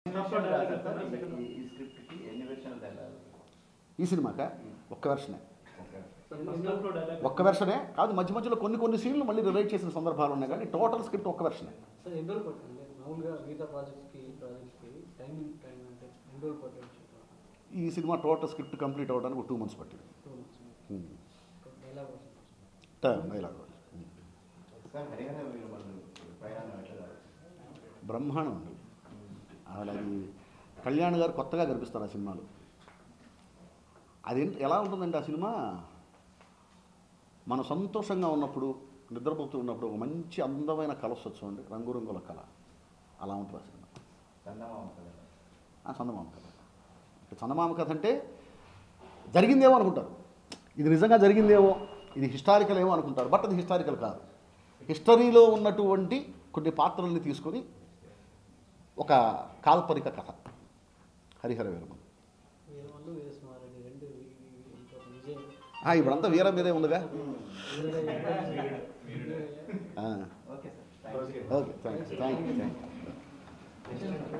ఈ- ఈ స్క్రిప్ట్కి ఎన్ని వెర్షన్లు వెళ్ళాలి ఈ సినిమాక ఒక్క వెర్షనే ఓకే ఒక్క వెర్షనే కాదు మధ్య మధ్యలో కొన్ని కొన్ని సీన్లు మళ్ళీ రిలేట్ చేసిన సందర్భాలు ఉన్నాయి కానీ టోటల్ స్క్రిప్ట్ ఒక్క వెర్షనే సార్ ఎన్ని రోజులు పట్టింది మామూలుగా మిగతా ప్రాజెక్ట్స్కి ప్రాజెక్ట్స్కి టైమింగ్ టైం అంటే ఎన్ని రోజులు పట్టింది ఈ సినిమా టోటల్ స్క్రిప్ట్ కంప్లీట్ అవ్వడానికి ఒక టూ మంత్స్ పట్టింది two months um. Dialogue time dialogue um. Sir Harihara Veeramallu ప్రయాణం ఎట్లా జరుగుతుంది? బ్రహ్మాండం అండి అలాగే కళ్యాణ్ గారు కొత్తగా కనిపిస్తారు ఆ సినిమాలో అదేంటి ఎలా ఉంటుందంటే ఆ సినిమా మనం సంతోషంగా ఉన్నప్పుడు నిద్రపోతూ ఉన్నప్పుడు ఒక మంచి అందమైన కళ వస్తుంది చూడండి రంగురంగుల కళ అలా ఉంటుంది ఆ సినిమా చందమామ కథ ఆ చందమామ కథ ఇక చందమామ కథ అంటే జరిగిందేమో అనుకుంటారు ఇది నిజంగా జరిగిందేమో ఇది హిస్టారికల్ ఏమో అనుకుంటారు బట్ అది హిస్టారికల్ కాదు హిస్టరీలో ఉన్నటువంటి కొన్ని పాత్రల్ని తీసుకొని ఒక కాల్పనిక కథ హరిహర వీరమ వీర వాళ్ళు వీర స్మారెడ్డి రెండు వి- వి- వి- ఇంకొక విజయ్ ఆ, ఇప్పుడంతా వీర మీదే ఉందిగా వీరయ్య, వీరయ్య. ఆ, okay sir thank you okay thank you thank you thank you